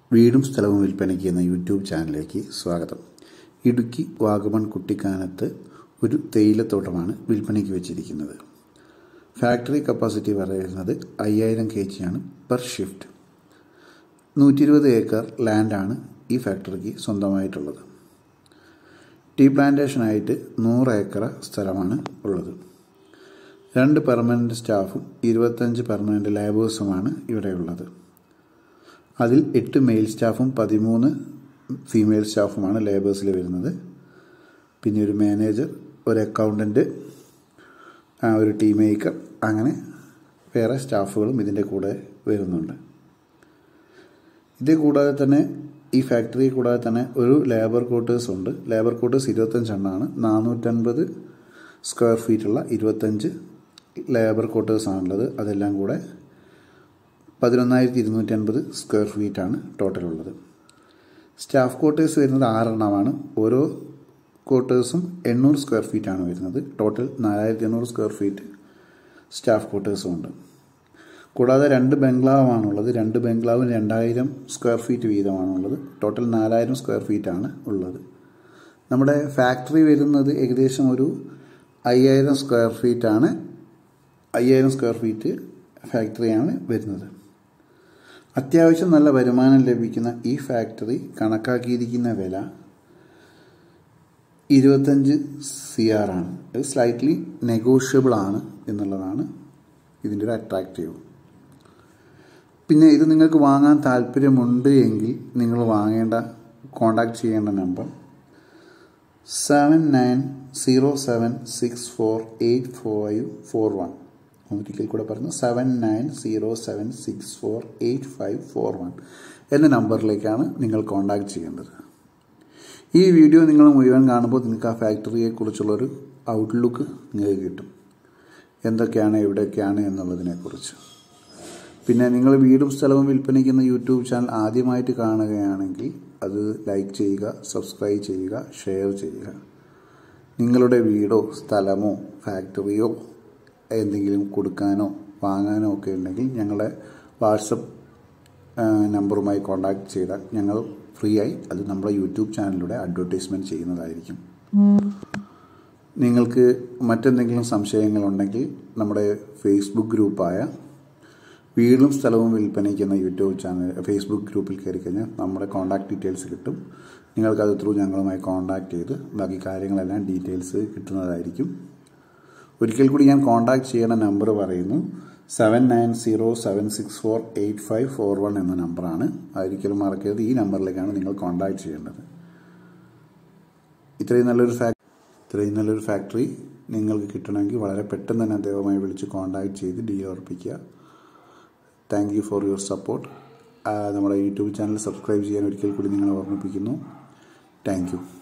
വീടും സ്ഥലവും വിൽപ്പനയ്ക്ക് എന്ന യൂട്യൂബ് ചാനലിലേക്ക് സ്വാഗതം ഇടുക്കി വാഗമൺ കുട്ടിക്കാനത്ത് ഒരു തേയിലത്തോട്ടമാണ് വിൽപ്പനയ്ക്ക് വെച്ചിരിക്കുന്നത് ഫാക്ടറി കപ്പാസിറ്റി പറയുന്നത് അയ്യായിരം കെ ജിയാണ് പെർ ഷിഫ്റ്റ് നൂറ്റി ഇരുപത് ഏക്കർ ലാൻഡാണ് ഈ ഫാക്ടറിക്ക് സ്വന്തമായിട്ടുള്ളത് ടീ പ്ലാന്റേഷനായിട്ട് നൂറ് ഏക്കർ സ്ഥലമാണ് ഉള്ളത് രണ്ട് പെർമനൻ്റ് സ്റ്റാഫും ഇരുപത്തഞ്ച് പെർമനൻ്റ് ലേബേഴ്സുമാണ് ഇവിടെയുള്ളത് അതിൽ എട്ട് മെയിൽ സ്റ്റാഫും പതിമൂന്ന് ഫീമെയിൽ സ്റ്റാഫുമാണ് ലേബേഴ്സിൽ വരുന്നത് പിന്നെ ഒരു മാനേജർ ഒരു അക്കൗണ്ടൻറ്റ് ഒരു ടീം മേക്കർ അങ്ങനെ വേറെ സ്റ്റാഫുകളും ഇതിൻ്റെ കൂടെ വരുന്നുണ്ട് ഇത് കൂടാതെ തന്നെ ഈ ഫാക്ടറി കൂടാതെ തന്നെ ഒരു ലേബർ ക്വാർട്ടേഴ്സ് ഉണ്ട് ലേബർ ക്വാർട്ടേഴ്സ് ഇരുപത്തഞ്ചെണ്ണമാണ് നാനൂറ്റൻപത് സ്ക്വയർ ഫീറ്റുള്ള ഇരുപത്തഞ്ച് ലേബർ ക്വാർട്ടേഴ്സാണുള്ളത് അതെല്ലാം കൂടെ പതിനൊന്നായിരത്തി ഇരുന്നൂറ്റി അൻപത് സ്ക്വയർ ഫീറ്റാണ് ടോട്ടൽ ഉള്ളത് സ്റ്റാഫ് ക്വാർട്ടേഴ്സ് വരുന്നത് ആറെണ്ണമാണ് ഓരോ ക്വാർട്ടേഴ്സും എണ്ണൂറ് സ്ക്വയർ ഫീറ്റാണ് വരുന്നത് ടോട്ടൽ നാലായിരത്തി എണ്ണൂറ് സ്ക്വയർ ഫീറ്റ് സ്റ്റാഫ് ക്വാർട്ടേഴ്സും ഉണ്ട് കൂടാതെ രണ്ട് ബംഗ്ലാവാണുള്ളത് രണ്ട് ബംഗ്ലാവും രണ്ടായിരം സ്ക്വയർ ഫീറ്റ് വീതമാണുള്ളത് ടോട്ടൽ നാലായിരം സ്ക്വയർ ഫീറ്റാണ് ഉള്ളത് നമ്മുടെ ഫാക്ടറി വരുന്നത് ഏകദേശം ഒരു അയ്യായിരം സ്ക്വയർ ഫീറ്റാണ് അയ്യായിരം സ്ക്വയർ ഫീറ്റ് ഫാക്ടറിയാണ് വരുന്നത് അത്യാവശ്യം നല്ല വരുമാനം ലഭിക്കുന്ന ഈ ഫാക്ടറി കണക്കാക്കിയിരിക്കുന്ന വില ഇരുപത്തഞ്ച് സി ആർ ആണ് ഇത് സ്ലൈറ്റ്ലി നെഗോഷ്യബിൾ ആണ് എന്നുള്ളതാണ് ഇതിൻ്റെ ഒരു അട്രാക്റ്റീവ് പിന്നെ ഇത് നിങ്ങൾക്ക് വാങ്ങാൻ താല്പര്യമുണ്ട് എങ്കിൽ നിങ്ങൾ വാങ്ങേണ്ട കോണ്ടാക്ട് ചെയ്യേണ്ട number seven nine zero seven six four eight five four one ഒരിക്കൽ കൂടെ പറഞ്ഞു seven nine zero seven six four eight five four one എന്ന നമ്പറിലേക്കാണ് നിങ്ങൾ കോണ്ടാക്ട് ചെയ്യേണ്ടത് ഈ വീഡിയോ നിങ്ങൾ മുഴുവൻ കാണുമ്പോൾ നിങ്ങൾക്ക് ആ ഫാക്ടറിയെക്കുറിച്ചുള്ളൊരു ഔട്ട്ലുക്ക് നിങ്ങൾക്ക് കിട്ടും എന്തൊക്കെയാണ് എവിടെയൊക്കെയാണ് എന്നുള്ളതിനെക്കുറിച്ച് പിന്നെ നിങ്ങൾ വീടും സ്ഥലവും വിൽപ്പനയ്ക്കുന്ന യൂട്യൂബ് ചാനൽ ആദ്യമായിട്ട് കാണുകയാണെങ്കിൽ അത് ലൈക്ക് ചെയ്യുക സബ്സ്ക്രൈബ് ചെയ്യുക ഷെയർ ചെയ്യുക നിങ്ങളുടെ വീടോ സ്ഥലമോ ഫാക്ടറിയോ എന്തെങ്കിലും കൊടുക്കാനോ വാങ്ങാനോ ഒക്കെ ഉണ്ടെങ്കിൽ ഞങ്ങളെ വാട്സപ്പ് നമ്പറുമായി കോൺടാക്ട് ചെയ്താൽ ഞങ്ങൾ ഫ്രീ ആയി അത് നമ്മുടെ യൂട്യൂബ് ചാനലിലൂടെ അഡ്വർടൈസ്മെൻറ്റ് ചെയ്യുന്നതായിരിക്കും നിങ്ങൾക്ക് മറ്റെന്തെങ്കിലും സംശയങ്ങളുണ്ടെങ്കിൽ നമ്മുടെ ഫേസ്ബുക്ക് ഗ്രൂപ്പായ വീടും സ്ഥലവും വിൽപ്പനയ്ക്കുന്ന യൂട്യൂബ് ചാനൽ ഫേസ്ബുക്ക് ഗ്രൂപ്പിൽ കയറി കഴിഞ്ഞാൽ നമ്മുടെ കോൺടാക്ട് ഡീറ്റെയിൽസ് കിട്ടും നിങ്ങൾക്കത് ത്രൂ ഞങ്ങളുമായി കോൺടാക്ട് ചെയ്ത് ബാക്കി കാര്യങ്ങളെല്ലാം ഡീറ്റെയിൽസ് കിട്ടുന്നതായിരിക്കും ഒരിക്കൽ കൂടി ഞാൻ കോൺടാക്ട് ചെയ്യണ നമ്പർ പറയുന്നു seven nine zero seven six four eight five four one എന്ന നമ്പറാണ് ഒരിക്കലും മറക്കരുത് ഈ നമ്പറിലേക്കാണ് നിങ്ങൾ കോൺടാക്ട് ചെയ്യേണ്ടത് ഇത്രയും നല്ലൊരു ഫാക്ടറി ഇത്രയും നല്ലൊരു ഫാക്ടറി നിങ്ങൾക്ക് കിട്ടണമെങ്കിൽ വളരെ പെട്ടെന്ന് തന്നെ അദ്ദേഹവുമായി വിളിച്ച് കോൺടാക്ട് ചെയ്ത് ഡീൽ ഉറപ്പിക്കുക thank you for your support നമ്മുടെ യൂട്യൂബ് ചാനൽ സബ്സ്ക്രൈബ് ചെയ്യാൻ ഒരിക്കൽ കൂടി നിങ്ങളെ ഓർമ്മിപ്പിക്കുന്നു താങ്ക് യു